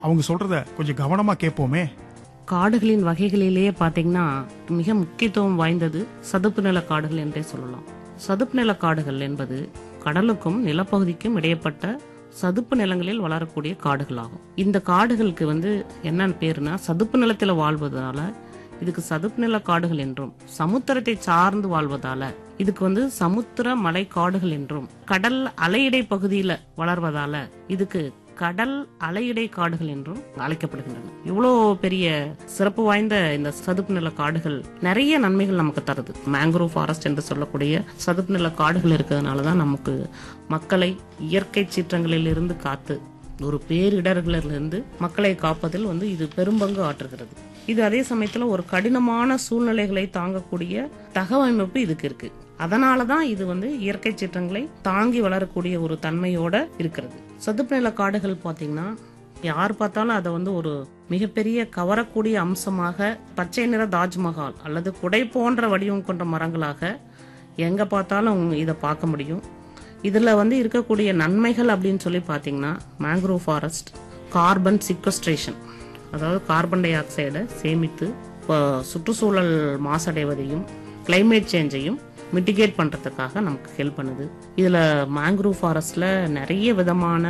அவங்க சொல்றத கொஞ்சம் கவனமா கேட்போமே காடுகளின் வகைகளிலேயே பார்த்தீங்கன்னா மிக முக்கியத்துவம் வாய்ந்தது சதுப்பு நில காடுகள் என்றே சொல்லலாம் சதுப்பு நில காடுகள் என்பது கடலுக்கும் நிலப்பகுதிக்கும் இடையப்பட்ட சதுப்பு நிலங்களில் வளரக்கூடிய காடுகள் ஆகும் இந்த காடுகளுக்கு வந்து என்னன்னு பேருனா சதுப்பு நிலத்தில் வாழ்வதால இதுக்கு சதுப்பு நில காடுகள் என்றும் சமுத்திரத்தை சார்ந்து வாழ்வதால இதுக்கு வந்து சமுத்திர மலை காடுகள் என்றும் கடல் அலையிடை பகுதியில வளர்வதால இதுக்கு கடல் அலையிடை காடுகள் என்றும் அழைக்கப்படுகின்றன இவ்வளோ பெரிய சிறப்பு வாய்ந்த இந்த சதுப்பு நில காடுகள் நிறைய நன்மைகள் நமக்கு தருது மேங்க்ரோவ் ஃபாரஸ்ட் என்று சொல்லக்கூடிய சதுப்பு நில காடுகள் இருக்கிறதுனால தான் நமக்கு மக்களை இயற்கை சீற்றங்களில் இருந்து காத்து ஒரு பேரிடர்களிலிருந்து மக்களை காப்பதில் வந்து இது பெரும்பங்கு ஆற்றுகிறது இது அதே சமயத்துல ஒரு கடினமான சூழ்நிலைகளை தாங்கக்கூடிய தகவமைப்பு இதுக்கு இருக்கு அதனால தான் இது வந்து இயற்கை சீற்றங்களை தாங்கி வளரக்கூடிய ஒரு தன்மையோட இருக்கிறது சதுப்பு நில காடுகள் பார்த்தீங்கன்னா யார் பார்த்தாலும் அதை வந்து ஒரு மிகப்பெரிய கவரக்கூடிய அம்சமாக பச்சை நிற தாஜ்மஹால் அல்லது குடை போன்ற வடிவம் கொண்ட மரங்களாக எங்க பார்த்தாலும் இதை பார்க்க முடியும் இதில் வந்து இருக்கக்கூடிய நன்மைகள் அப்படின்னு சொல்லி பார்த்தீங்கன்னா மேங்க்ரோவ் ஃபாரஸ்ட் கார்பன் சிக்வஸ்ட்ரேஷன் அதாவது கார்பன் டை ஆக்சைடை சேமித்து இப்போ சுற்றுச்சூழல் மாசடைவதையும் கிளைமேட் சேஞ்சையும் மிட்டிகேட் பண்ணுறதுக்காக நமக்கு ஹெல்ப் பண்ணுது இதில் மேங்க்ரோவ் ஃபாரஸ்டில் நிறைய விதமான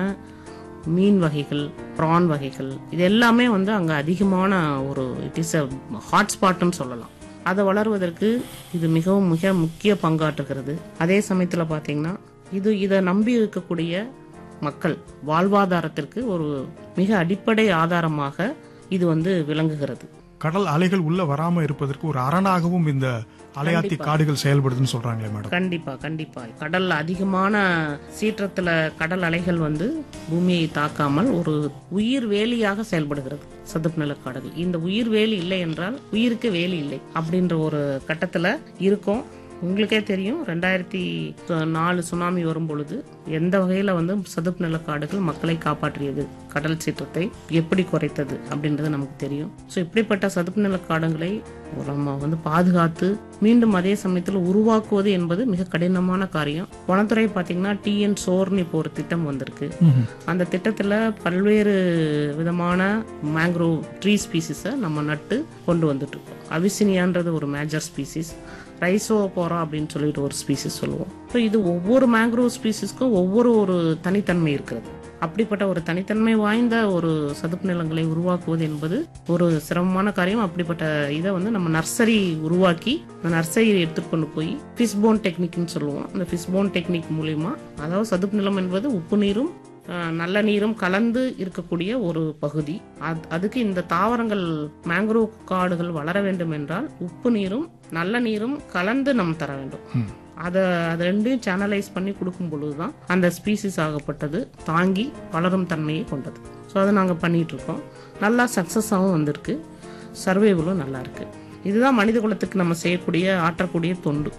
மீன் வகைகள் ப்ரான் வகைகள் இது எல்லாமே வந்து அங்கே அதிகமான ஒரு இட் இஸ் அ ஹாட்ஸ்பாட்னு சொல்லலாம் அதை வளருவதற்கு இது மிகவும் மிக முக்கிய பங்காற்றுகிறது அதே சமயத்தில் பார்த்தீங்கன்னா இது இதை நம்பி இருக்கக்கூடிய மக்கள் வாழ்வாதாரத்திற்கு ஒரு மிக அடிப்படை ஆதாரமாக இது வந்து விளங்குகிறது கடல் அலைகள் உள்ள வராம இருப்பதற்கு ஒரு அரணாகவும் இந்த அலையாத்தி காடுகள் செயல்படுதுன்னு சொல்றாங்களே மேடம் கண்டிப்பா கண்டிப்பா கடல் அதிகமான சீற்றத்துல கடல் அலைகள் வந்து பூமியை தாக்காமல் ஒரு உயிர் வேலியாக செயல்படுகிறது சதுப்பு நில காடுகள் இந்த உயிர் வேலி இல்லை என்றால் உயிருக்கு வேலி இல்லை அப்படின்ற ஒரு கட்டத்துல இருக்கும் உங்களுக்கே தெரியும் ரெண்டாயிரத்தி நாலு சுனாமி வரும் பொழுது எந்த வகையில வந்து சதுப்பு நில காடுகள் மக்களை காப்பாற்றியது கடல் சீற்றத்தை எப்படி குறைத்தது அப்படின்றது நமக்கு தெரியும் ஸோ இப்படிப்பட்ட சதுப்பு நில காடுகளை நம்ம வந்து பாதுகாத்து மீண்டும் அதே சமயத்தில் உருவாக்குவது என்பது மிக கடினமான காரியம் வனத்துறை பார்த்தீங்கன்னா டிஎன் சோர்னு இப்போ ஒரு திட்டம் வந்திருக்கு அந்த திட்டத்தில் பல்வேறு விதமான மேங்க்ரோவ் ட்ரீ ஸ்பீசிஸை நம்ம நட்டு கொண்டு வந்துட்டு இருக்கோம் அவிசினியான்றது ஒரு மேஜர் ஸ்பீசிஸ் ரைசோபோரா அப்படின்னு சொல்லிட்டு ஒரு ஸ்பீசிஸ் சொல்லுவோம் ஸோ இது ஒவ்வொரு மேங்க்ரோவ் ஸ்பீசிஸ்க்கும் ஒவ்வொரு ஒரு தனித்தன்மை இருக்கிறது அப்படிப்பட்ட ஒரு தனித்தன்மை வாய்ந்த ஒரு சதுப்பு நிலங்களை உருவாக்குவது என்பது ஒரு சிரமமான காரியம் அப்படிப்பட்ட இதை வந்து நம்ம நர்சரி உருவாக்கி அந்த நர்சரியை எடுத்துட்டு கொண்டு போய் ஃபிஷ்போன் டெக்னிக்னு சொல்லுவோம் அந்த ஃபிஷ்போன் டெக்னிக் மூலியமா அதாவது சதுப்பு நிலம் என்பது உப்பு நீரும் அஹ், நல்ல நீரும் கலந்து இருக்கக்கூடிய ஒரு பகுதி அது- அதுக்கு இந்த தாவரங்கள் மேங்க்ரோவ் காடுகள் வளர வேண்டும் என்றால் உப்பு நீரும் நல்ல நீரும் கலந்து நம்ம தர வேண்டும் அதை அது ரெண்டையும் சேனலைஸ் பண்ணி கொடுக்கும் பொழுதுதான் அந்த ஸ்பீசிஸ் ஆகப்பட்டது தாங்கி வளரும் தன்மையை கொண்டது ஸோ அதை நாங்கள் பண்ணிட்டு இருக்கோம் நல்லா சக்ஸஸாகவும் வந்திருக்கு சர்வேவலும் நல்லா இருக்கு இதுதான் மனித குலத்துக்கு நம்ம செய்யக்கூடிய ஆற்றக்கூடிய தொண்டு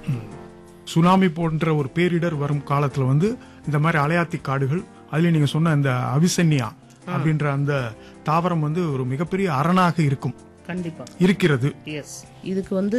சுனாமி போன்ற ஒரு பேரிடர் வரும் காலத்துல வந்து இந்த மாதிரி அலையாத்தி காடுகள் அதுல நீங்க சொன்ன இந்த அவிசன்யா அப்படின்ற அந்த தாவரம் வந்து ஒரு மிகப்பெரிய அரணாக இருக்கும் கண்டிப்பா இருக்கிறது எஸ் இதுக்கு வந்து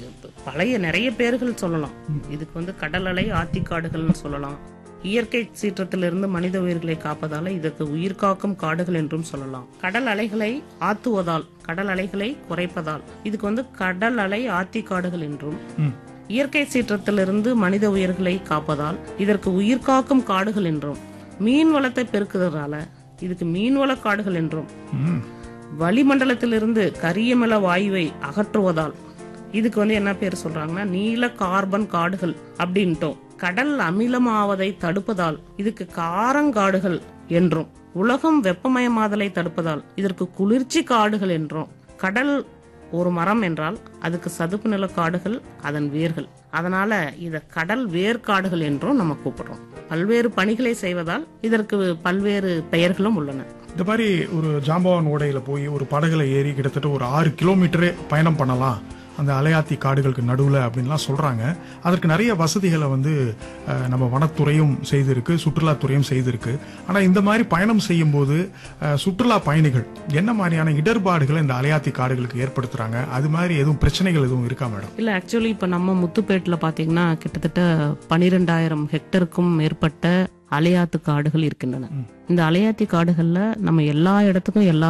பழைய நிறைய பேர்கள் சொல்லலாம் இதுக்கு வந்து கடல் அலை ஆத்திக்காடுகள்னு சொல்லலாம் இயற்கை சீற்றத்திலிருந்து மனித உயிர்களை காப்பதால இதற்கு உயிர் காக்கும் காடுகள் என்றும் சொல்லலாம் கடல் அலைகளை ஆத்துவதால் கடல் அலைகளை குறைப்பதால் இதுக்கு வந்து கடல் அலை ஆத்திக்காடுகள் என்றும் ம். இயற்கை சீற்றத்திலிருந்து மனித உயிர்களை காப்பதால் இதற்கு உயிர் காக்கும் காடுகள் என்றும் மீன் வளத்தை பெருக்குவதால இதுக்கு மீன்வள காடுகள் என்றும் ம். வளிமண்டலத்திலிருந்து கரியமில வாயுவை அகற்றுவதால் இதுக்கு வந்து என்ன பேர் சொல்றாங்கன்னா நீல கார்பன் காடுகள் அப்படின்ட்டோம் கடல் அமிலமாவதை தடுப்பதால் இதுக்கு காரங்காடுகள் என்றும் உலகம் வெப்பமயமாதலை தடுப்பதால் இதற்கு குளிர்ச்சி காடுகள் என்றும் கடல் ஒரு மரம் என்றால் அதுக்கு சதுப்பு நில காடுகள் அதன் வேர்கள் அதனால இத கடல் வேர்க்காடுகள் என்றும் நம்ம கூப்பிடுறோம் பல்வேறு பணிகளை செய்வதால் இதற்கு பல்வேறு பெயர்களும் உள்ளன இந்த மாதிரி ஒரு ஜாம்பவான் ஓடையில போய் ஒரு படகுல ஏறி கிட்டத்தட்ட ஒரு ஆறு கிலோமீட்டரே பயணம் பண்ணலாம் அந்த அலையாத்தி காடுகளுக்கு நடுவில் அப்படின்லாம் சொல்றாங்க அதற்கு நிறைய வசதிகளை வந்து அஹ், நம்ம வனத்துறையும் செய்திருக்கு சுற்றுலாத்துறையும் செய்திருக்கு ஆனா இந்த மாதிரி பயணம் செய்யும்போது அஹ், சுற்றுலா பயணிகள் என்ன மாதிரியான இடர்பாடுகளை இந்த அலையாத்தி காடுகளுக்கு ஏற்படுத்துறாங்க அது மாதிரி எதுவும் பிரச்சனைகள் எதுவும் இருக்கா மேடம் இல்ல ஆக்சுவலி இப்ப நம்ம முத்துப்பேட்டில் பாத்தீங்கன்னா கிட்டத்தட்ட பனிரெண்டாயிரம் ஹெக்டருக்கும் மேற்பட்ட அலையாத்து காடுகள் இருக்கின்றன இந்த அலையாத்தி காடுகள்ல நம்ம எல்லா இடத்துக்கும் எல்லா